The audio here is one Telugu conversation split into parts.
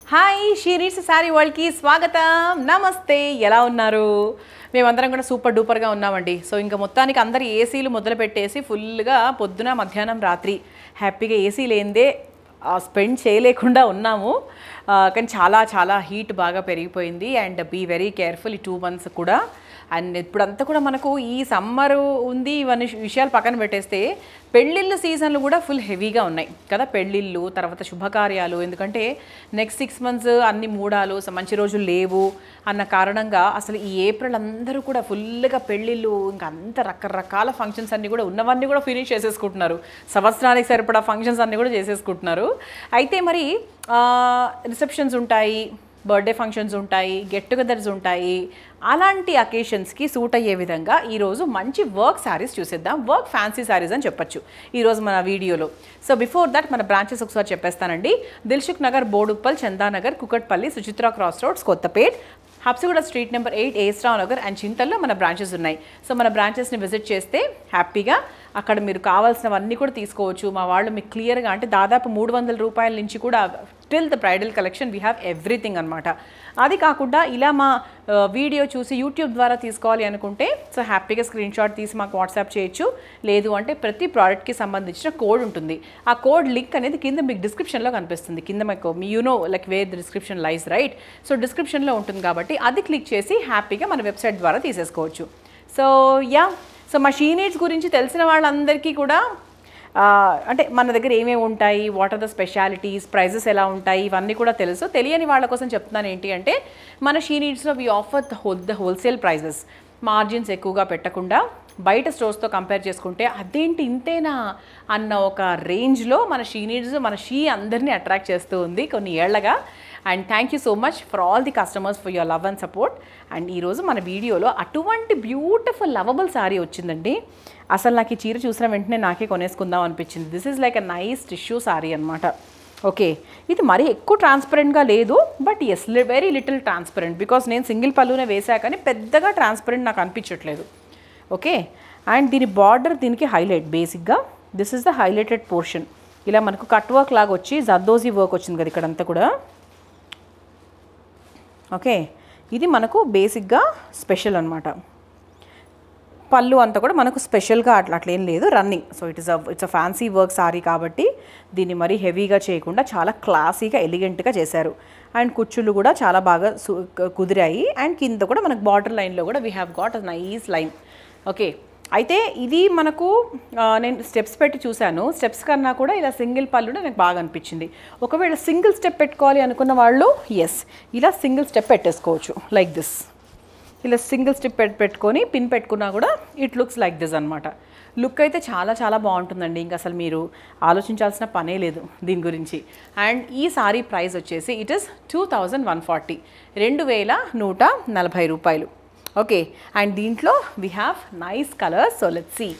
హాయ్ షీరీట్స్ శారీ వరల్డ్కి స్వాగతం నమస్తే ఎలా ఉన్నారు మేమందరం కూడా సూపర్ డూపర్గా ఉన్నామండి సో ఇంకా మొత్తానికి అందరు ఏసీలు మొదలు పెట్టేసి ఫుల్గా పొద్దున మధ్యాహ్నం రాత్రి హ్యాపీగా ఏసీ లేనిదే స్పెండ్ చేయలేకుండా ఉన్నాము ఆ, కానీ చాలా చాలా హీట్ బాగా పెరిగిపోయింది అండ్ బీ వెరీ కేర్ఫుల్ ఈ టూ మంత్స్ కూడా అండ్ ఇప్పుడంతా కూడా మనకు ఈ సమ్మర్ ఉంది ఇవన్నీ విషయాలు పక్కన పెట్టేస్తే పెళ్ళిళ్ళు సీజన్లు కూడా ఫుల్ హెవీగా ఉన్నాయి కదా పెళ్ళిళ్ళు తర్వాత శుభకార్యాలు ఎందుకంటే నెక్స్ట్ సిక్స్ మంత్స్ అన్ని మూడాలు స- మంచి రోజులు లేవు అన్న కారణంగా అసలు ఈ ఏప్రిల్ అందరూ కూడా ఫుల్గా పెళ్ళిళ్ళు ఇంకా అంత రకరకాల ఫంక్షన్స్ అన్నీ కూడా ఉన్నవన్నీ కూడా ఫినిష్ చేసేసుకుంటున్నారు సంవత్సరానికి సరిపడా ఫంక్షన్స్ అన్నీ కూడా చేసేసుకుంటున్నారు అయితే మరి రిసెప్షన్స్ ఉంటాయి బర్త్డే ఫంక్షన్స్ ఉంటాయి గెట్ టుగెదర్స్ ఉంటాయి అలాంటి అకేషన్స్కి సూట్ అయ్యే విధంగా ఈరోజు మంచి వర్క్ శారీస్ చూసేద్దాం వర్క్ ఫ్యాన్సీ శారీస్ అని చెప్పొచ్చు ఈరోజు మన వీడియోలో సో బిఫోర్ దట్ మన బ్రాంచెస్ ఒకసారి చెప్పేస్తానండి Dilsukhnagar Boduppal Chandanagar Kukatpally Suchitra cross roads Kothapet Habsiguda street number eight SR Nagar and చింతల్లో మన బ్రాంచెస్ ఉన్నాయి సో మన బ్రాంచెస్ని విజిట్ చేస్తే హ్యాపీగా అక్కడ మీరు కావాల్సినవన్నీ కూడా తీసుకోవచ్చు మా వాళ్ళు మీకు క్లియర్గా అంటే దాదాపు మూడు వందల రూపాయల నుంచి కూడా till the bridal collection we have everything అనమాట అది కాకుండా ఇలా మా ఆ, వీడియో చూసి యూట్యూబ్ ద్వారా తీసుకోవాలి అనుకుంటే సో హ్యాపీగా స్క్రీన్ షాట్ తీసి మాకు వాట్సాప్ చేయొచ్చు లేదు అంటే ప్రతి ప్రోడక్ట్కి సంబంధించిన కోడ్ ఉంటుంది ఆ కోడ్ లింక్ అనేది కింద మీకు డిస్క్రిప్షన్లో కనిపిస్తుంది కింద మీకు మీ you know like where the description lies right so డిస్క్రిప్షన్లో ఉంటుంది కాబట్టి అది క్లిక్ చేసి హ్యాపీగా మన వెబ్సైట్ ద్వారా తీసేసుకోవచ్చు సో యా సో మా షీ నీడ్స్ గురించి తెలిసిన వాళ్ళందరికీ కూడా ఆ, అంటే మన దగ్గర ఏమేమి ఉంటాయి what are the specialities prices ఎలా ఉంటాయి ఇవన్నీ కూడా తెలుసు తెలియని వాళ్ళ కోసం చెప్తున్నాను ఏంటి అంటే మన షీ నీడ్స్లో we offer the whole the wholesale prices margins ఎక్కువగా పెట్టకుండా బయట స్టోర్స్తో కంపేర్ చేసుకుంటే అదేంటి ఇంతేనా అన్న ఒక రేంజ్లో మన షీ నీడ్స్ మన షీ అందరినీ అట్రాక్ట్ చేస్తూ ఉంది కొన్ని ఏళ్లగా and thank you so much for all the customers for your love and support and ఈరోజు మన వీడియోలో అటువంటి బ్యూటిఫుల్ లవబుల్ శారీ వచ్చిందండి అసలు నాకు ఈ చీర చూసిన వెంటనే నాకే కొనేసుకుందాం అనిపించింది this is like a nice tissue sari అనమాట ఓకే ఇది మరీ ఎక్కువ ట్రాన్స్పరెంట్గా లేదు but yes very little transparent because నేను సింగిల్ పళ్ళునే వేసా కానీ పెద్దగా ట్రాన్స్పరెంట్ నాకు అనిపించట్లేదు ఓకే అండ్ దీని బార్డర్ దీనికి హైలైట్ బేసిక్గా this is the highlighted portion ఇలా మనకు కట్ వర్క్ లాగా వచ్చి జద్దోజీ వర్క్ వచ్చింది కదా ఇక్కడంతా కూడా ఓకే ఇది మనకు బేసిక్గా స్పెషల్ అనమాట పళ్ళు అంతా కూడా మనకు స్పెషల్గా అట్లా అట్లా ఏం లేదు running so it is a it's a fancy work sari కాబట్టి దీన్ని మరీ హెవీగా చేయకుండా చాలా క్లాసీగా ఎలిగెంట్గా చేశారు అండ్ కుచ్చులు కూడా చాలా బాగా సు- క- కుదిరాయి అండ్ కింద కూడా మనకు బార్డర్ లైన్లో కూడా we have got a nice line okay అయితే ఇది మనకు ఆ, నేను స్టెప్స్ పెట్టి చూశాను స్టెప్స్ కన్నా కూడా ఇలా సింగిల్ పళ్ళు నాకు బాగా అనిపించింది ఒకవేళ సింగిల్ స్టెప్ పెట్టుకోవాలి అనుకున్న వాళ్ళు ఎస్ ఇలా సింగిల్ స్టెప్ పెట్టేసుకోవచ్చు లైక్ దిస్ ఇలా సింగిల్ స్టిప్ పెట్ పెట్టుకొని పిన్ పెట్టుకున్నా కూడా ఇట్ లుక్స్ లైక్ దిస్ అనమాట లుక్ అయితే చాలా చాలా బాగుంటుందండి ఇంకా అసలు మీరు ఆలోచించాల్సిన పనే లేదు దీని గురించి అండ్ ఈ సారీ ప్రైస్ వచ్చేసి it is two thousand one forty రెండు వేల నూట నలభై రూపాయలు ఓకే అండ్ దీంట్లో we have nice colours so let see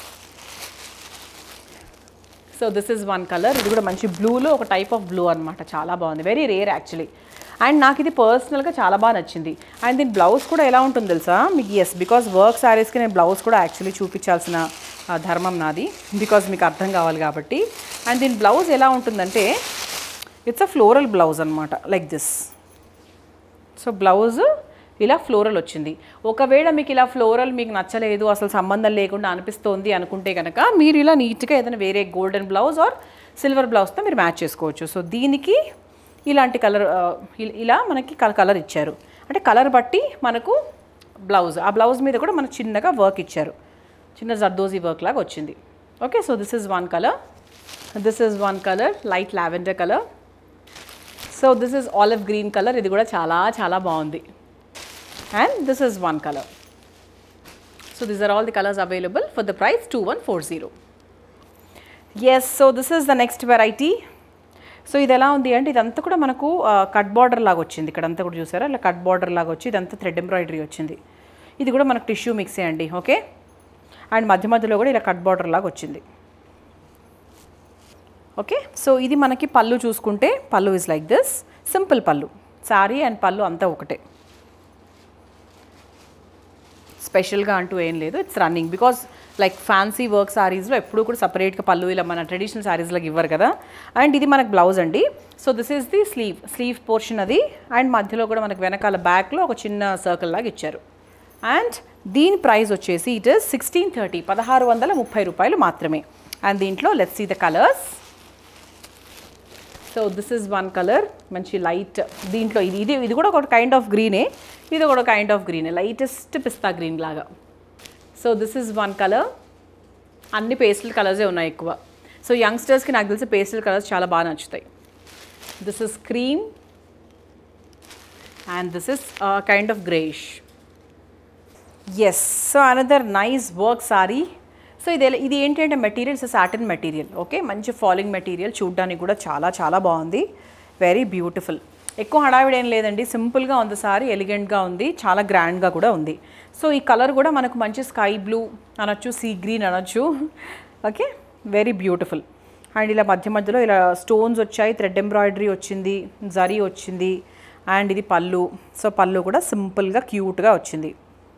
so this is one colour ఇది కూడా మంచి బ్లూలో ఒక టైప్ ఆఫ్ బ్లూ అనమాట చాలా బాగుంది వెరీ రేర్ యాక్చువల్లీ అండ్ నాకు ఇది పర్సనల్గా చాలా బాగా నచ్చింది అండ్ దీని బ్లౌజ్ కూడా ఎలా ఉంటుంది తెలుసా మీకు ఎస్ బికాస్ వర్క్ శారీస్కి నేను బ్లౌజ్ కూడా యాక్చువల్లీ చూపించాల్సిన ఆ, ధర్మం నాది బికాజ్ మీకు అర్థం కావాలి కాబట్టి అండ్ దీని బ్లౌజ్ ఎలా ఉంటుందంటే ఇట్స్ అ ఫ్లోరల్ బ్లౌజ్ అనమాట లైక్ దిస్ సో బ్లౌజ్ ఇలా ఫ్లోరల్ వచ్చింది ఒకవేళ మీకు ఇలా ఫ్లోరల్ మీకు నచ్చలేదు అసలు సంబంధం లేకుండా అనిపిస్తోంది అనుకుంటే కనుక మీరు ఇలా నీట్గా ఏదైనా వేరే గోల్డెన్ బ్లౌజ్ ఆర్ సిల్వర్ బ్లౌజ్తో మీరు మ్యాచ్ చేసుకోవచ్చు సో దీనికి ఇలాంటి కలర్ ఇలా మనకి కలర్ ఇచ్చారు అంటే కలర్ బట్టి మనకు బ్లౌజ్ ఆ బ్లౌజ్ మీద కూడా మనకు చిన్నగా వర్క్ ఇచ్చారు చిన్న జర్దోజీ వర్క్ లాగా వచ్చింది okay so this is one colour this is one colour light lavender colour so this is olive green colour ఇది కూడా చాలా చాలా బాగుంది and this is one colour so these are all the colours available for the price two one four zero yes so this is the next variety సో ఇది ఎలా ఉంది అంటే ఇదంతా కూడా మనకు కట్ బార్డర్ లాగా వచ్చింది ఇక్కడంతా కూడా చూసారా ఇలా కట్ బార్డర్ లాగా వచ్చి ఇదంతా థ్రెడ్ ఎంబ్రాయిడరీ వచ్చింది ఇది కూడా మనకు టిష్యూ మిక్సే అండి ఓకే అండ్ మధ్య మధ్యలో కూడా ఇలా కట్ బార్డర్ లాగా వచ్చింది ఓకే సో ఇది మనకి పళ్ళు చూసుకుంటే పళ్ళు ఇస్ లైక్ దిస్ సింపుల్ పళ్ళు శారీ అండ్ పళ్ళు అంతా ఒకటే స్పెషల్గా అంటూ ఏం లేదు it's running because like fancy work సారీస్లో ఎప్పుడు కూడా సపరేట్గా పళ్ళు ఇలా మన ట్రెడిషనల్ సారీస్లోకి ఇవ్వరు కదా అండ్ ఇది మనకు బ్లౌజ్ అండి so this is the sleeve sleeve portion అది అండ్ మధ్యలో కూడా మనకు వెనకాల బ్యాక్లో ఒక చిన్న సర్కిల్ లాగా ఇచ్చారు అండ్ దీని ప్రైస్ వచ్చేసి ఇట్ ఇస్ సిక్స్టీన్ థర్టీ పదహారు వందల ముప్పై రూపాయలు మాత్రమే అండ్ దీంట్లో let's see the colours so this is one colour మంచి లైట్ దీంట్లో ఇది ఇది ఇది కూడా ఒక కైండ్ ఆఫ్ గ్రీనే ఇది కూడా కైండ్ ఆఫ్ గ్రీనే లైటెస్ట్ పిస్తా గ్రీన్ లాగా so this is one colour అన్ని పేస్టల్ కలర్సే ఉన్నాయి ఎక్కువ సో యంగ్స్టర్స్కి నాకు తెలిసి పేస్టల్ కలర్స్ చాలా బాగా నచ్చుతాయి this is cream and this is kind of greyish yes so another nice work sari so ఇది ఎలా- ఇది ఏంటంటే మెటీరియల్స్ సాటిన్ మెటీరియల్ ఓకే మంచి ఫాలింగ్ మెటీరియల్ చూడ్డానికి కూడా చాలా చాలా బాగుంది వెరీ బ్యూటిఫుల్ ఎక్కువ హడావిడి ఏం లేదండి సింపుల్గా ఉంది సారీ ఎలిగెంట్గా ఉంది చాలా గ్రాండ్గా కూడా ఉంది సో ఈ కలర్ కూడా మనకు మంచి స్కై బ్లూ అనొచ్చు సీ గ్రీన్ అనొచ్చు ఓకే వెరీ బ్యూటిఫుల్ అండ్ ఇలా మధ్య మధ్యలో ఇలా స్టోన్స్ వచ్చాయి థ్రెడ్ ఎంబ్రాయిడరీ వచ్చింది జరీ వచ్చింది అండ్ ఇది పళ్ళు సో పళ్ళు కూడా సింపుల్గా క్యూట్గా వచ్చింది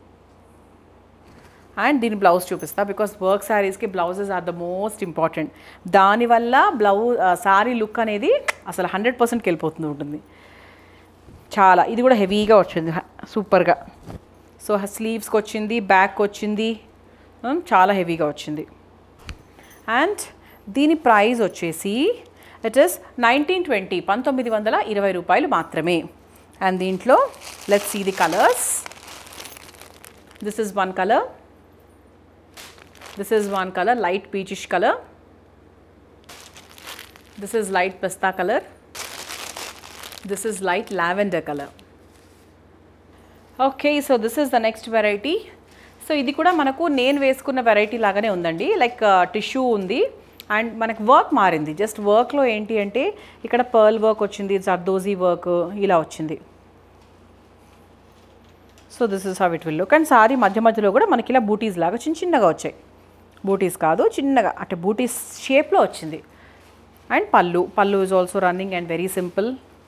అండ్ దీని బ్లౌజ్ చూపిస్తా బికాస్ వర్క్ శారీస్కి blouses are the most important దానివల్ల బ్లౌజ్ శారీ లుక్ అనేది అసలు హండ్రెడ్ పర్సెంట్కి వెళ్ళిపోతుంది ఉంటుంది చాలా ఇది కూడా హెవీగా వచ్చింది హ- సూపర్గా సో స్లీవ్స్కి వచ్చింది బ్యాక్ వచ్చింది ఉమ్, చాలా హెవీగా వచ్చింది అండ్ దీని ప్రైస్ వచ్చేసి ఇట్ ఇస్ నైన్టీన్ ట్వంటీ పంతొమ్మిది వందల ఇరవై రూపాయలు మాత్రమే అండ్ దీంట్లో let's see the colours this is one colour this is one color light peachish color this is light pista color this is light lavender color okay so this is the next variety సో ఇది కూడా మనకు నేను వేసుకున్న వెరైటీ లాగానే ఉందండి లైక్ టిష్యూ ఉంది అండ్ మనకు వర్క్ మారింది జస్ట్ వర్క్లో ఏంటి అంటే ఇక్కడ పర్ల్ వర్క్ వచ్చింది జర్దోజీ వర్క్ ఇలా వచ్చింది so this is how it will look and sari మధ్య మధ్యలో కూడా మనకి ఇలా బూటీస్ లాగా చిన్న చిన్నగా వచ్చాయి బూటీస్ కాదు చిన్నగా అంటే బూటీస్ షేప్లో వచ్చింది and pallu pallu is also running and very simple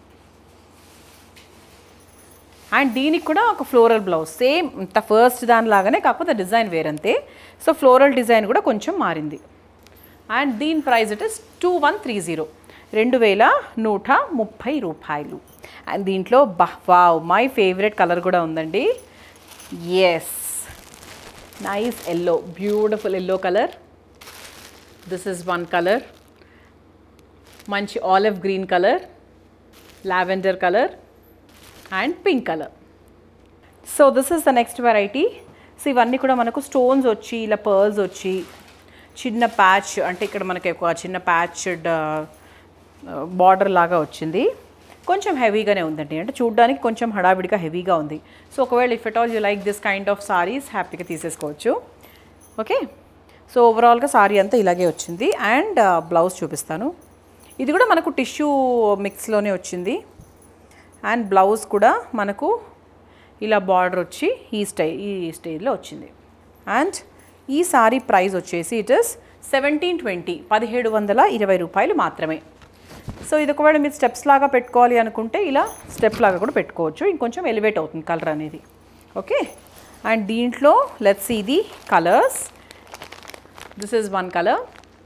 and దీనికి కూడా ఒక ఫ్లోరల్ బ్లౌజ్ సేమ్ ఇంత ఫస్ట్ దానిలాగానే కాకపోతే డిజైన్ వేరంతే సో ఫ్లోరల్ డిజైన్ కూడా కొంచెం మారింది అండ్ దీని price it is two one three zero రెండు వేల నూట ముప్పై రూపాయలు అండ్ దీంట్లో బహ్ వావ్ మై ఫేవరెట్ కలర్ కూడా ఉందండి yes nice yellow beautiful yellow colour this is one colour మంచి olive green colour lavender colour and pink colour so this is the next variety so ఇవన్నీ కూడా మనకు స్టోన్స్ వచ్చి ఇలా పర్ల్స్ వచ్చి చిన్న ప్యాచ్ అంటే ఇక్కడ మనకి ఒక చిన్న ప్యాచ్డ్ బార్డర్ లాగా వచ్చింది కొంచెం హెవీగానే ఉందండి అంటే చూడడానికి కొంచెం హడావిడిగా హెవీగా ఉంది సో ఒకవేళ if at all you like this kind of saris హ్యాపీగా తీసేసుకోవచ్చు ఓకే సో ఓవరాల్గా సారీ అంతా ఇలాగే వచ్చింది అండ్ బ్లౌజ్ చూపిస్తాను ఇది కూడా మనకు టిష్యూ మిక్స్లోనే వచ్చింది అండ్ బ్లౌజ్ కూడా మనకు ఇలా బార్డర్ వచ్చి ఈ స్టై ఈ స్టైల్లో వచ్చింది అండ్ ఈ సారీ ప్రైస్ వచ్చేసి ఇట్ ఇస్ సెవెంటీన్ ట్వంటీ పదిహేడు వందల ఇరవై రూపాయలు మాత్రమే సో ఇది ఒకవేళ మీరు స్టెప్స్ లాగా పెట్టుకోవాలి అనుకుంటే ఇలా స్టెప్ లాగా కూడా పెట్టుకోవచ్చు ఇంకొంచెం ఎలివేట్ అవుతుంది కలర్ అనేది ఓకే అండ్ దీంట్లో let's see the colours this is one colour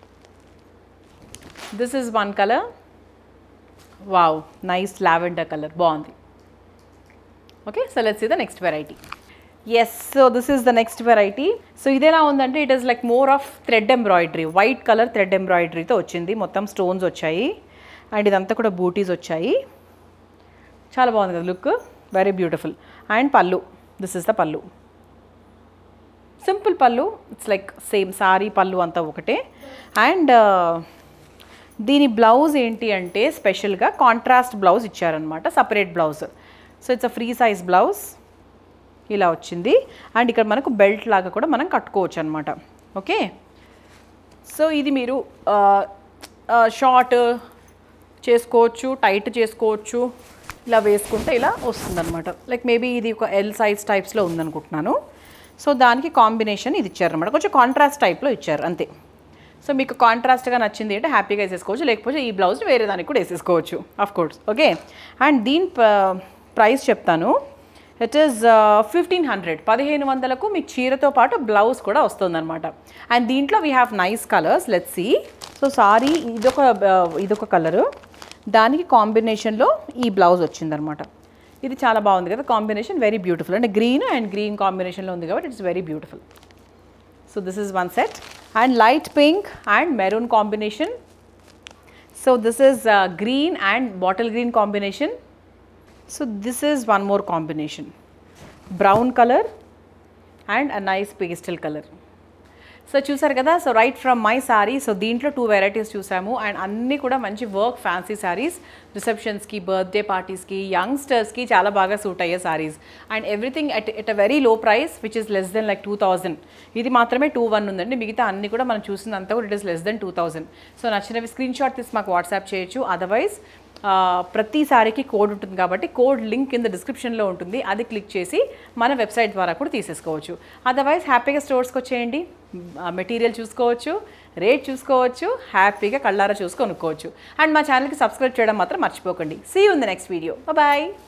this is one colour wow nice lavender colour బాగుంది okay so let's see the next variety yes so this is the next variety సో ఇది ఎలా ఉందంటే it is like more of thread embroidery white colour thread ఎంబ్రాయిడరీతో వచ్చింది మొత్తం స్టోన్స్ వచ్చాయి అండ్ ఇదంతా కూడా బూటీస్ వచ్చాయి చాలా బాగుంది కదా look very beautiful and pallu this is the pallu simple pallu it's like same sari pallu అంతా ఒకటే అండ్ దీని బ్లౌజ్ ఏంటి అంటే స్పెషల్గా కాంట్రాస్ట్ బ్లౌజ్ ఇచ్చారనమాట separate blouse so it's a free size blouse ఇలా వచ్చింది అండ్ ఇక్కడ మనకు బెల్ట్ లాగా కూడా మనం కట్టుకోవచ్చు అనమాట ఓకే సో ఇది మీరు షార్ట్ చేసుకోవచ్చు టైట్ చేసుకోవచ్చు ఇలా వేసుకుంటే ఇలా వస్తుందన్నమాట లైక్ మేబీ ఇది ఒక ఎల్ సైజ్ టైప్స్లో ఉందనుకుంటున్నాను సో దానికి కాంబినేషన్ ఇది ఇచ్చారనమాట కొంచెం కాంట్రాస్ట్ టైప్లో ఇచ్చారు అంతే సో మీకు కాంట్రాస్ట్గా నచ్చింది అంటే హ్యాపీగా వేసేసుకోవచ్చు లేకపోతే ఈ బ్లౌజ్ వేరే దానికి కూడా వేసేసుకోవచ్చు ఆఫ్ కోర్స్ ఓకే అండ్ దీని ప్రైస్ చెప్తాను ఇట్ ఈస్ ఫిఫ్టీన్ హండ్రెడ్ పదిహేను వందలకు మీకు చీరతో పాటు బ్లౌజ్ కూడా వస్తుందన్నమాట అండ్ దీంట్లో we have nice colours let see so sorry ఇదొక uh, ఇదొక కలరు దానికి కాంబినేషన్లో ఈ బ్లౌజ్ వచ్చిందనమాట ఇది చాలా బాగుంది కదా కాంబినేషన్ వెరీ బ్యూటిఫుల్ అంటే గ్రీన్ అండ్ గ్రీన్ కాంబినేషన్లో ఉంది కాబట్టి it's very beautiful so this is one set and light pink and maroon combination so this is green and bottle green combination so this is one more combination brown colour and a nice pastel colour so చూసారు కదా so right from my sari so దీంట్లో టూ వెరైటీస్ చూసాము అండ్ అన్నీ కూడా మంచి వర్క్ ఫ్యాన్సీ సారీస్ రిసెప్షన్స్కి బర్త్డే పార్టీస్కి యంగ్స్టర్స్కి చాలా బాగా సూట్ అయ్యే saris and everything at at a very low price which is less than like two thousand ఇది మాత్రమే టూ వన్ ఉందండి మిగతా అన్ని కూడా మనం చూసినంత కూడా it is less than two thousand so నచ్చినవి స్క్రీన్ షాట్ తీసి మాకు వాట్సాప్ చేయొచ్చు అదర్వైజ్ ప్రతి సారీకి కోడ్ ఉంటుంది కాబట్టి కోడ్ లింక్ కింద డిస్క్రిప్షన్లో ఉంటుంది అది క్లిక్ చేసి మన వెబ్సైట్ ద్వారా కూడా తీసేసుకోవచ్చు అదర్వైజ్ హ్యాపీగా స్టోర్స్కి వచ్చేయండి మెటీరియల్ చూసుకోవచ్చు రేట్ చూసుకోవచ్చు హ్యాపీగా కళ్ళారా చూసి కొనుక్కోవచ్చు అండ్ మా ఛానల్కి సబ్స్క్రైబ్ చేయడం మాత్రం మర్చిపోకండి see in the next video bye